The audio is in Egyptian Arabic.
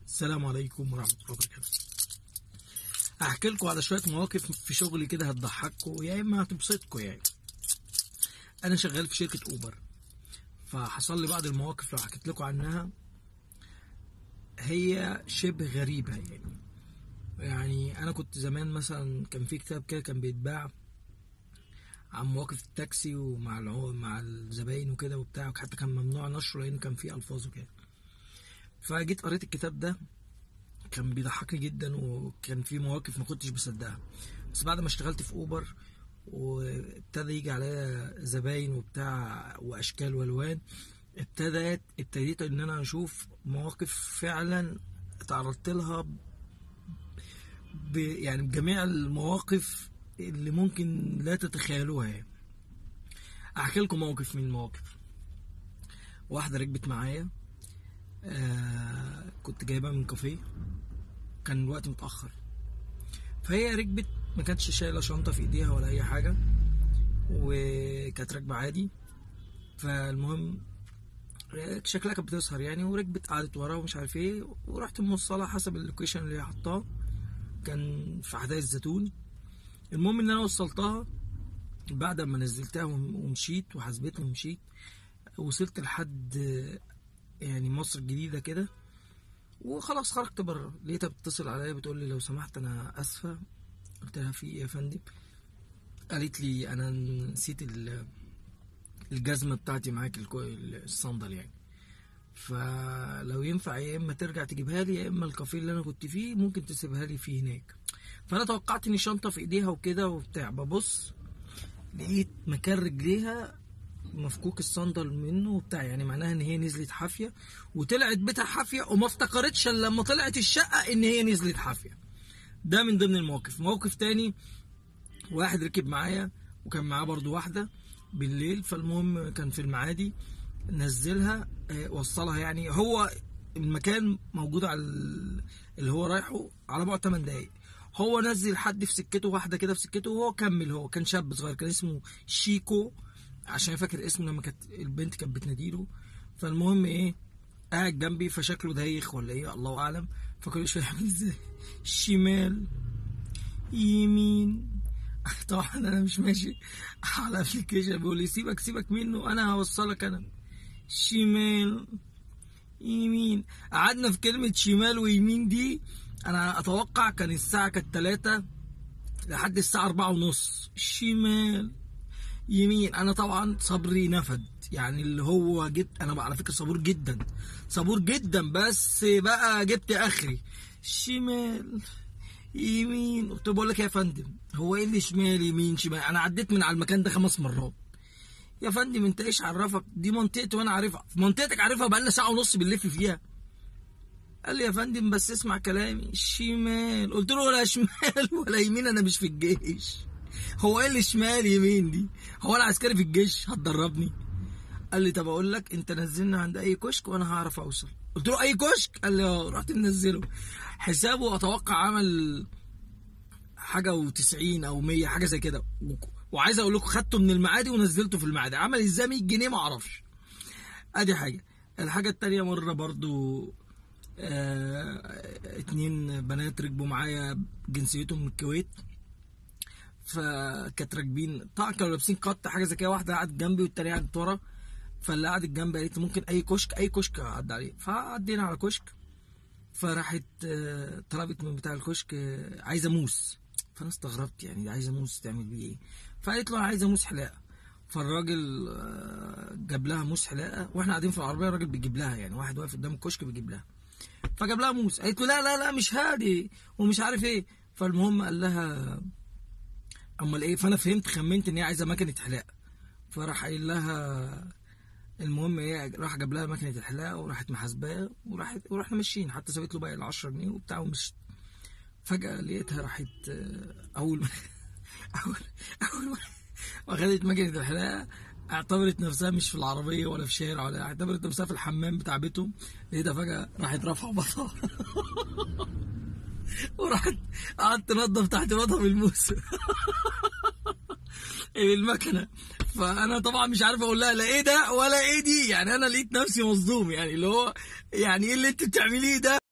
السلام عليكم ورحمة الله وبركاته هحكي لكم على شوية مواقف في شغلي كده هتضحككم يا إما هتبسطكم يعني أنا شغال في شركة أوبر فحصل لي بعض المواقف لو حكيت لكم عنها هي شبه غريبة يعني يعني أنا كنت زمان مثلا كان في كتاب كده كان بيتباع عن مواقف التاكسي ومع العو... مع الزباين وكده وبتاع حتى كان ممنوع نشره لأن كان فيه ألفاظ وكده فجيت قريت الكتاب ده كان بيضحكني جدا وكان في مواقف ما كنتش بصدقها بس بعد ما اشتغلت في اوبر وابتدى يجي عليا زباين وبتاع واشكال والوان ابتدت ابتديت ان انا اشوف مواقف فعلا تعرضت لها ب يعني بجميع المواقف اللي ممكن لا تتخيلوها يعني احكي لكم موقف من المواقف واحده ركبت معايا آه كنت جايبها من كافيه كان الوقت متأخر فهي ركبت ما كانتش شايلة شنطة في ايديها ولا أي حاجة وكانت راكبة عادي فالمهم شكلها كانت بتسهر يعني وركبت قعدت ورا ومش عارف ايه ورحت موصلها حسب اللوكيشن اللي هي حطاه كان في حدائق الزيتون المهم ان انا وصلتها بعد ما نزلتها ومشيت وحاسبتني ومشيت وصلت لحد يعني مصر الجديدة كده وخلاص خرجت بره لقيتها بتتصل عليا بتقول لي لو سمحت انا اسفة قلت لها في ايه يا فندم قالت لي انا نسيت الجزمة بتاعتي معاك الصندل يعني فلو ينفع يا اما ترجع تجيبها لي يا اما الكافيه اللي انا كنت فيه ممكن تسيبها لي فيه هناك فانا توقعت ان شنطه في ايديها وكده وبتاع ببص لقيت مكان رجليها مفكوك الصندل منه وبتاع يعني معناها ان هي نزلت حافيه وطلعت بيتها حافيه وما افتكرتش الا لما طلعت الشقه ان هي نزلت حافيه ده من ضمن المواقف موقف تاني واحد ركب معايا وكان معاه برضو واحده بالليل فالمهم كان في المعادي نزلها وصلها يعني هو المكان موجود على اللي هو رايحه على بعد 8 دقايق هو نزل حد في سكته واحده كده في سكته وهو كمل هو كان شاب صغير كان اسمه شيكو عشان فاكر اسمه لما كانت البنت كانت بتناديله فالمهم ايه قاعد جنبي فشكله دايخ ولا ايه الله اعلم فكل شويه يعمل ازاي شمال يمين طبعا انا مش ماشي على ابلكيشن بيقول لي سيبك سيبك منه انا هوصلك انا شمال يمين قعدنا في كلمة شمال ويمين دي انا اتوقع كان الساعة كانت تلاتة لحد الساعة أربعة ونص شمال يمين انا طبعا صبري نفد يعني اللي هو جبت انا على فكره صبور جدا صبور جدا بس بقى جبت اخري شمال يمين قلت بقول لك يا فندم هو ايه اللي شمال يمين شمال انا عديت من على المكان ده خمس مرات يا فندم انت ايش عرفك دي منطقتي وانا عارفها في منطقتك عارفها بقالنا ساعه ونص بنلف فيها قال لي يا فندم بس اسمع كلامي شمال قلت له ولا شمال ولا يمين انا مش في الجيش هو ايه اللي شمال يمين دي هو انا عسكري في الجيش هتدربني قال لي طب اقول لك انت نزلنا عند اي كشك وانا هعرف اوصل قلت له اي كشك قال لي اه رحت منزله حسابه اتوقع عمل حاجه و90 او 100 حاجه زي كده وعايز اقول لكم خدته من المعادي ونزلته في المعادي عمل ازاي 100 جنيه ما اعرفش ادي حاجه الحاجه التانية مره برضو آه اتنين بنات ركبوا معايا جنسيتهم من الكويت فكانت راكبين طبعا كانوا لابسين قط حاجه زي كده واحده قعدت جنبي والتانيه قعدت ورا فاللي قعدت جنبي قالت ممكن اي كشك اي كشك اعدي عليه فعدينا على كشك فراحت طلبت من بتاع الكشك عايزه موس فانا استغربت يعني عايزه موس تعمل بيه ايه فقالت له انا عايزه موس حلاقه فالراجل جاب لها موس حلاقه واحنا قاعدين في العربيه الراجل بيجيب لها يعني واحد واقف قدام الكشك بيجيب لها فجاب لها موس قالت له لا لا لا مش هادي ومش عارف ايه فالمهم قال لها امال ايه فانا فهمت خمنت ان هي عايزه مكنه حلاقه فراح قايل لها المهم ايه راح جاب لها مكنه الحلاقه وراحت محاسباه وراحت ورحنا ماشيين حتى سابت له باقي ال 10 جنيه وبتاع ومشت فجاه لقيتها راحت اول ما اول اول ما واخدت مكنه الحلاقه اعتبرت نفسها مش في العربيه ولا في شارع ولا اعتبرت نفسها في الحمام بتاع بيتهم لقيتها فجاه راحت رافعه بطها وراحت قعدت تنضف تحت بطها بالموس بالمكنه فانا طبعا مش عارف اقول لها لا ايه ده ولا ايه دي يعني انا لقيت نفسي مصدوم يعني اللي هو يعني ايه اللي انت بتعمليه ده